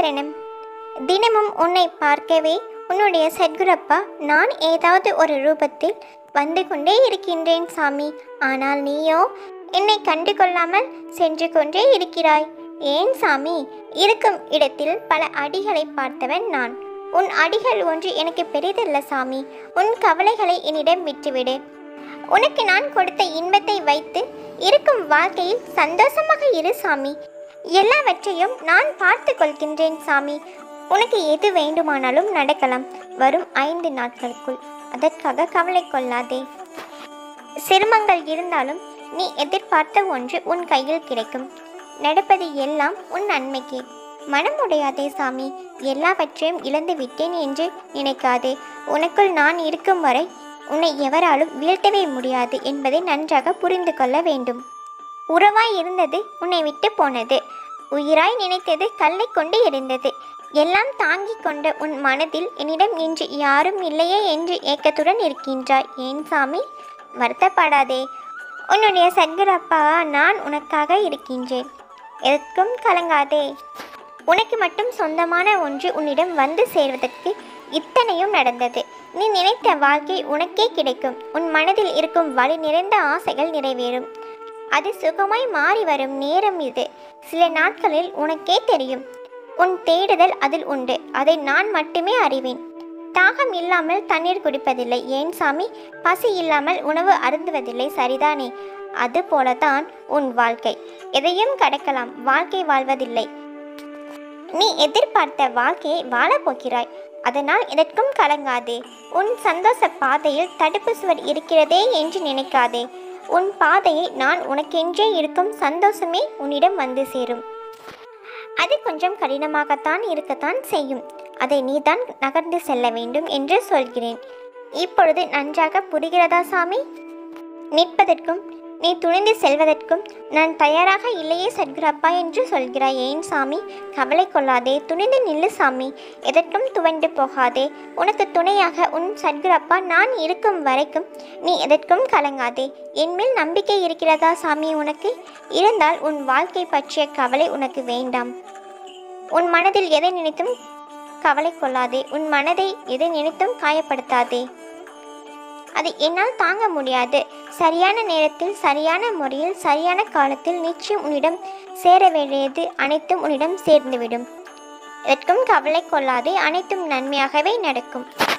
சரணம் தினமும் உன்னை பார்க்கவே உன்னுடைய சத்குரப்பா நான் ஏதாவது ஒரு ரூபத்தில் வந்து கொண்டே இருக்கின்றேன் சாமி ஆனால் நீயோ என்னை கண்டு கொள்ளாமல் சென்று கொண்டே இருக்கிறாய் ஏன் சாமி இருக்கும் இடத்தில் பல அடிகளை பார்த்தவன் நான் உன் அடிகள் ஒன்று எனக்கு பெரிதல்ல சாமி உன் கவலைகளை என்னிடம் விட்டுவிடு உனக்கு நான் கொடுத்த இன்பத்தை வைத்து இருக்கும் வாழ்க்கையில் சந்தோஷமாக இரு சாமி எல்லாவற்றையும் நான் பார்த்து கொள்கின்றேன் சாமி உனக்கு எது வேண்டுமானாலும் நடக்கலாம் வரும் ஐந்து நாட்களுக்குள் அதற்காக கவலை கொள்ளாதே சிரமங்கள் இருந்தாலும் நீ எதிர்பார்த்த ஒன்று உன் கையில் கிடைக்கும் நடப்பது எல்லாம் உன் நன்மைக்கே மனம் உடையாதே சாமி எல்லாவற்றையும் இழந்து விட்டேன் என்று நினைக்காதே உனக்குள் நான் இருக்கும் வரை உன்னை எவராலும் வீழ்த்தவே முடியாது என்பதை நன்றாக புரிந்து கொள்ள வேண்டும் உறவாய் இருந்தது உன்னை விட்டு போனது உயிராய் நினைத்தது கல்லை கொண்டு எரிந்தது எல்லாம் தாங்கிக் கொண்ட உன் மனதில் என்னிடம் இன்று யாரும் இல்லையே என்று ஏக்கத்துடன் இருக்கின்றாய் ஏன் சாமி வருத்தப்படாதே உன்னுடைய சத்குரப்பா நான் உனக்காக இருக்கின்றேன் எதற்கும் கலங்காதே உனக்கு மட்டும் சொந்தமான ஒன்று உன்னிடம் வந்து சேர்வதற்கு இத்தனையும் நடந்தது நீ நினைத்த வாழ்க்கை உனக்கே கிடைக்கும் உன் மனதில் இருக்கும் வலி நிறைந்த ஆசைகள் நிறைவேறும் அது சுகமாய் மாறி வரும் நேரம் இது சில நாட்களில் உனக்கே தெரியும் உன் தேடுதல் அதில் உண்டு அதை நான் மட்டுமே அறிவேன் தாகம் இல்லாமல் தண்ணீர் குடிப்பதில்லை ஏன் சாமி பசி இல்லாமல் உணவு அருந்துவதில்லை சரிதானே அது போலதான் உன் வாழ்க்கை எதையும் கடக்கலாம் வாழ்க்கை வாழ்வதில்லை நீ எதிர்பார்த்த வாழ்க்கையை வாழப் போகிறாய் அதனால் எதற்கும் கலங்காதே உன் சந்தோஷ பாதையில் தடுப்பு சுவர் இருக்கிறதே என்று நினைக்காதே உன் பாதையை நான் உனக்கென்றே இருக்கும் சந்தோஷமே உன்னிடம் வந்து சேரும் அது கொஞ்சம் கடினமாகத்தான் இருக்கத்தான் செய்யும் அதை நீதான் நகர்ந்து செல்ல வேண்டும் என்று சொல்கிறேன் இப்பொழுது நன்றாக புரிகிறதா சாமி நிற்பதற்கும் நீ துணிந்து செல்வதற்கும் நான் தயாராக இல்லையே சத்குரப்பா என்று சொல்கிறாய் ஏன் சாமி கவலை கொள்ளாதே துணிந்து நில்லு சாமி எதற்கும் துவண்டு போகாதே உனக்கு துணையாக உன் சத்குரப்பா நான் இருக்கும் வரைக்கும் நீ எதற்கும் கலங்காதே என்மேல் நம்பிக்கை இருக்கிறதா சாமி உனக்கு இருந்தால் உன் வாழ்க்கை பற்றிய கவலை உனக்கு வேண்டாம் உன் மனதில் எதை நினைத்தும் கவலை கொள்ளாதே உன் மனதை எதை நினைத்தும் காயப்படுத்தாதே அது என்னால் தாங்க முடியாது சரியான நேரத்தில் சரியான முறையில் சரியான காலத்தில் நிச்சயம் உன்னிடம் சேர வேண்டியது அனைத்தும் உன்னிடம் சேர்ந்துவிடும் எதற்கும் கவலை கொள்ளாதே அனைத்தும் நன்மையாகவே நடக்கும்